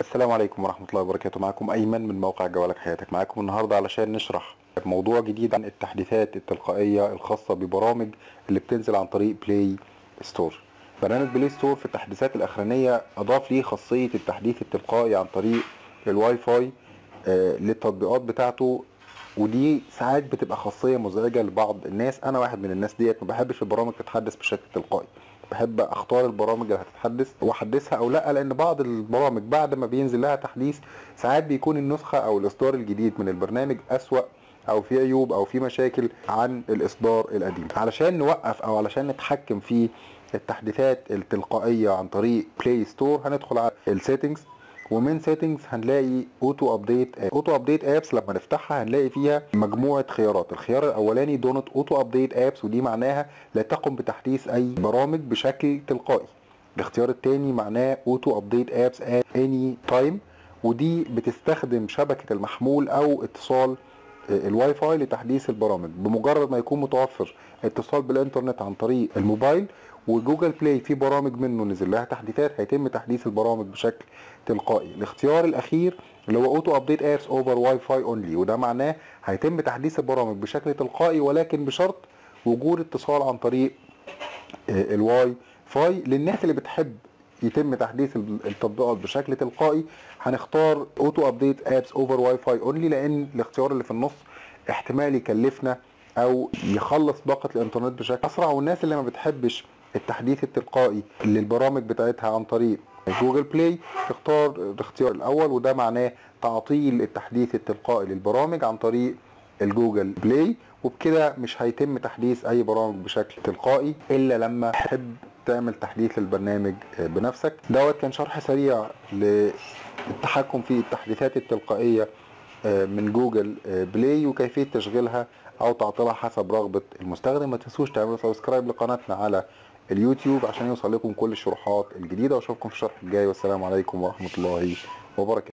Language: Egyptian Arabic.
السلام عليكم ورحمة الله وبركاته معكم أيمن من موقع جوالك حياتك معكم النهاردة علشان نشرح موضوع جديد عن التحديثات التلقائية الخاصة ببرامج اللي بتنزل عن طريق بلاي ستور برنامج بلاي ستور في التحديثات الأخرانية أضاف ليه خاصية التحديث التلقائي عن طريق الواي فاي آه، للتطبيقات بتاعته ودي ساعات بتبقى خاصية مزعجة لبعض الناس أنا واحد من الناس ديت ما بحبش البرامج تتحدث بشكل تلقائي بحب اختار البرامج اللي هتتحدث واحدثها او لا لان بعض البرامج بعد ما بينزل لها تحديث ساعات بيكون النسخه او الاصدار الجديد من البرنامج اسوا او في عيوب او في مشاكل عن الاصدار القديم علشان نوقف او علشان نتحكم في التحديثات التلقائيه عن طريق بلاي ستور هندخل على السيتنجز ومن سيتنجز هنلاقي اوتو ابديت اوتو ابديت ابس لما نفتحها هنلاقي فيها مجموعه خيارات الخيار الاولاني دونت اوتو ابديت ابس ودي معناها لا تقم بتحديث اي برامج بشكل تلقائي الاختيار الثاني معناه اوتو ابديت ابس ات اني تايم ودي بتستخدم شبكه المحمول او اتصال الواي فاي لتحديث البرامج بمجرد ما يكون متوفر اتصال بالانترنت عن طريق الموبايل وجوجل بلاي في برامج منه نزل لها تحديثات هيتم تحديث البرامج بشكل تلقائي الاختيار الاخير اللي هو اوتو ابديت ابس اوفر واي فاي اونلي وده معناه هيتم تحديث البرامج بشكل تلقائي ولكن بشرط وجود اتصال عن طريق الواي فاي للناس اللي بتحب يتم تحديث التطبيقات بشكل تلقائي هنختار اوتو ابديت ابس اوفر واي فاي اونلي لان الاختيار اللي في النص احتمال يكلفنا او يخلص باقه الانترنت بشكل اسرع والناس اللي ما بتحبش التحديث التلقائي للبرامج بتاعتها عن طريق جوجل بلاي تختار الاختيار الاول وده معناه تعطيل التحديث التلقائي للبرامج عن طريق الجوجل بلاي وبكده مش هيتم تحديث اي برامج بشكل تلقائي الا لما تحب تعمل تحديث للبرنامج بنفسك دوت كان شرح سريع للتحكم في التحديثات التلقائية من جوجل بلاي وكيفية تشغيلها او تعطيلها حسب رغبة المستخدم ما تنسوش تعملوا سبسكرايب لقناتنا على اليوتيوب عشان يوصل لكم كل الشروحات الجديدة واشوفكم في الشرح الجاي والسلام عليكم ورحمة الله وبركاته